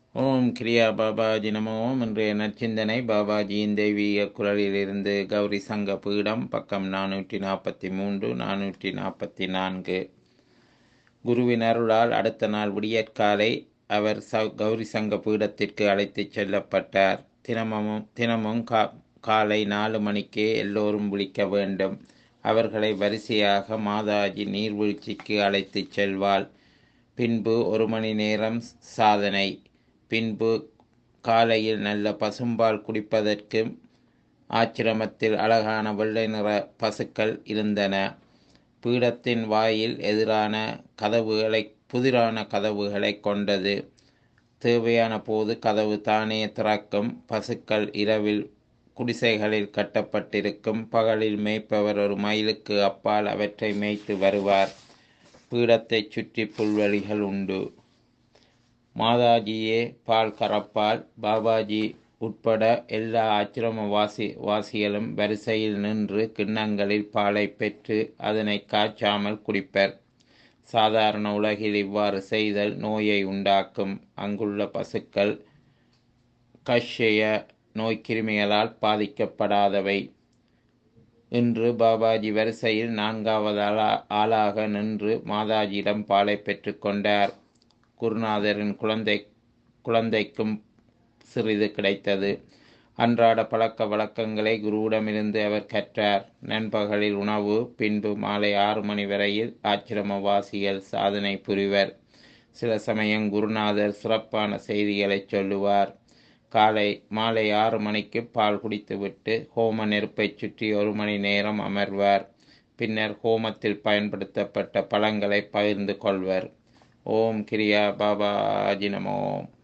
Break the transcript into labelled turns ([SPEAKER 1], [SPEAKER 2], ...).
[SPEAKER 1] ஓம் கிரியா பாபாஜி நமோ இன்றைய நற்சிந்தனை பாபாஜியின் தெய்வீக குரலிலிருந்து கௌரி சங்க பீடம் பக்கம் நானூற்றி நாற்பத்தி மூன்று நானூற்றி நாற்பத்தி நான்கு குருவின் அருளால் அடுத்த நாள் விடியற்காலை அவர் ச கௌரி சங்க பீடத்திற்கு அழைத்துச் செல்லப்பட்டார் தினமும் தினமும் கா காலை நாலு மணிக்கே எல்லோரும் விழிக்க வேண்டும் அவர்களை வரிசையாக மாதாஜி நீர்வீழ்ச்சிக்கு அழைத்துச் செல்வாள் பின்பு ஒரு மணி நேரம் சாதனை பின்பு காலையில் நல்ல பசும்பால் குடிப்பதற்கு ஆச்சிரமத்தில் அழகான வெள்ளை நிற பசுக்கள் இருந்தன பீடத்தின் வாயில் எதிரான கதவுகளை புதிரான கதவுகளை கொண்டது தேவையான போது கதவு தானே திறக்கும் பசுக்கள் இரவில் குடிசைகளில் கட்டப்பட்டிருக்கும் பகலில் மேய்ப்பவர் ஒரு மைலுக்கு அப்பால் அவற்றை மேய்த்து வருவார் பீடத்தைச் சுற்றி புல்வெளிகள் உண்டு மாதாஜியே பால் கறப்பால் பாபாஜி உட்பட எல்லா ஆச்சிரம வாசி வாசிகளும் வரிசையில் நின்று கிண்ணங்களில் பாலை பெற்று அதனை காய்ச்சாமல் குடிப்பர் சாதாரண உலகில் இவ்வாறு செய்தல் நோயை உண்டாக்கும் அங்குள்ள பசுக்கள் கஷ்ய நோய்க்கிருமிகளால் பாதிக்கப்படாதவை இன்று பாபாஜி வரிசையில் நான்காவது ஆளா ஆளாக நின்று மாதாஜியிடம் பாலை பெற்றுக்கொண்டார் குருநாதரின் குழந்தை குழந்தைக்கும் சிறிது கிடைத்தது அன்றாட பழக்க வழக்கங்களை குருவிடமிருந்து அவர் கற்றார் நண்பகலில் உணவு பின்பு மாலை ஆறு மணி வரையில் ஆச்சிரமவாசிகள் சாதனை புரிவர் சில சமயம் குருநாதர் சிறப்பான செய்திகளை சொல்லுவார் காலை மாலை ஆறு மணிக்கு பால் குடித்துவிட்டு ஹோம நெருப்பைச் சுற்றி ஒரு மணி நேரம் அமர்வார் பின்னர் ஹோமத்தில் பயன்படுத்தப்பட்ட பழங்களை பகிர்ந்து கொள்வர் ஓம் கிரியா பாபாஜி நமோம்